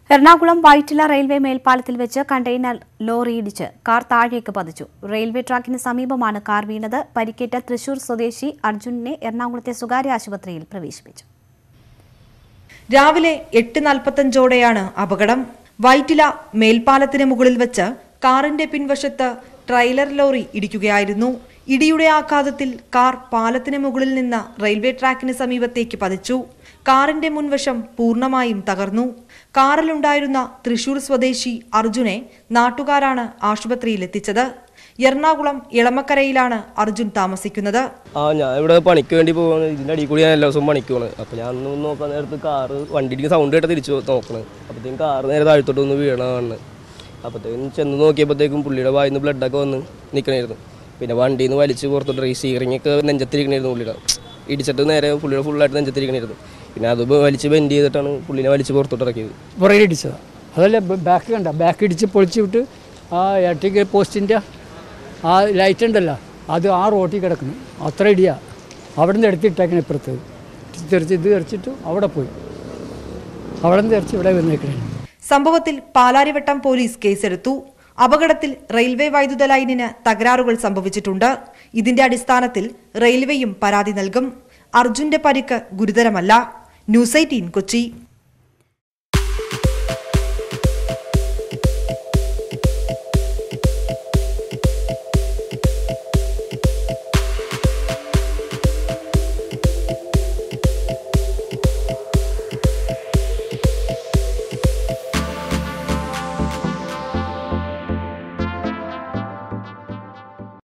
Ernakulam Vyttila railway മേൽപ്പാലത്തിൽ വെച്ച് container lorry ഇടിച്ച് car താഴേക്ക് പതിച്ചു റെയിൽവേ ട്രാക്കിന് സമീപമാണ് കാർ വീണത് പരിക്കേറ്റ തൃശൂർ സ്വദേശി അർജുനെ എറണാകുളത്തെ സ്വകാര്യ ആശുപത്രിയിൽ പ്രവേശിപ്പിച്ചു രാവിലെ എട്ട് നാൽപ്പത്തഞ്ചോടെയാണ് അപകടം വൈറ്റില മേൽപ്പാലത്തിന് മുകളിൽ വെച്ച് കാറിന്റെ പിൻവശത്ത് ട്രെയിലർ ലോറി ഇടിക്കുകയായിരുന്നു ഇടിയുടെ ആഘാതത്തിൽ കാർ പാലത്തിന് മുകളിൽ നിന്ന് റെയിൽവേ ട്രാക്കിന് സമീപത്തേക്ക് പതിച്ചു കാറിന്റെ മുൻവശം പൂർണ്ണമായും തകർന്നു കാറിലുണ്ടായിരുന്ന തൃശൂർ സ്വദേശി അർജുനെ നാട്ടുകാരാണ് ആശുപത്രിയിൽ എത്തിച്ചത് എറണാകുളം ഇളമക്കരയിലാണ് അർജുൻ താമസിക്കുന്നത് ആ ഞാൻ ഇവിടെ പണിക്ക് വേണ്ടി പോകുന്നത് ഇതിൻ്റെ അടിയിൽ കൂടി ഞാൻ എല്ലാ ദിവസവും പണിക്ക് പോകണം അപ്പോൾ ഞാൻ ഒന്ന് നോക്കാൻ നേരത്ത് കാറ് വണ്ടിക്ക് സൗണ്ട് കേട്ട് തിരിച്ചു നോക്കണം അപ്പോഴത്തേക്കും കാറ് നേരെ താഴ്ത്തോട്ട് ഒന്ന് വീണതാണ് അപ്പോഴത്തേക്കും ചെന്ന് നോക്കിയപ്പോഴത്തേക്കും പുള്ളിയുടെ വായിൽ നിന്ന് ബ്ലഡൊക്കെ വന്ന് നിൽക്കണമായിരുന്നു പിന്നെ വണ്ടിയിൽ നിന്ന് വലിച്ച് പുറത്തോട്ട് ഈ സീറിങ് ഒക്കെ നെഞ്ചത്തിരിക്കണമായിരുന്നു പുള്ളിയുടെ ഇടിച്ചിട്ട് നേരെ പുള്ളിയുടെ ഫുള്ളായിട്ട് നെഞ്ചത്തിരിക്കണമായിരുന്നു പിന്നെ അത് വലിച്ച് ബെൻഡ് ചെയ്തിട്ടാണ് പുള്ളിനെ വലിച്ച് പുറത്തോട്ട് ഇറക്കിയത് പുറകിൽ ഇടിച്ചതാണ് അതല്ല ബാക്ക് കണ്ട ബാക്ക് ഇടിച്ച് പൊളിച്ച് വിട്ട് ആ ഇലക്ട്രിക് പോസ്റ്റിൻ്റെ ആ ലൈറ്റ് ഉണ്ടല്ലോ അത് ആ റോട്ടിൽ കിടക്കുന്നു അത്ര ഇടിയാ അവിടെ നിന്ന് എടുത്തിട്ടേക്കണം ഇപ്പുറത്ത് തെറിച്ച് ഇത് തെറിച്ചിട്ട് അവിടെ പോയി അവിടെ നിന്ന് തെറിച്ച് ഇവിടെ വന്നേക്കണേ സംഭവത്തിൽ പാലാരിവട്ടം പോലീസ് കേസെടുത്തു അപകടത്തിൽ റെയിൽവേ വൈദ്യുത ലൈനിന് തകരാറുകൾ സംഭവിച്ചിട്ടുണ്ട് ഇതിന്റെ അടിസ്ഥാനത്തിൽ റെയിൽവേയും പരാതി നൽകും അർജുന്റെ പരിക്ക് ഗുരുതരമല്ല ന്യൂസ് എയ്റ്റീൻ കൊച്ചി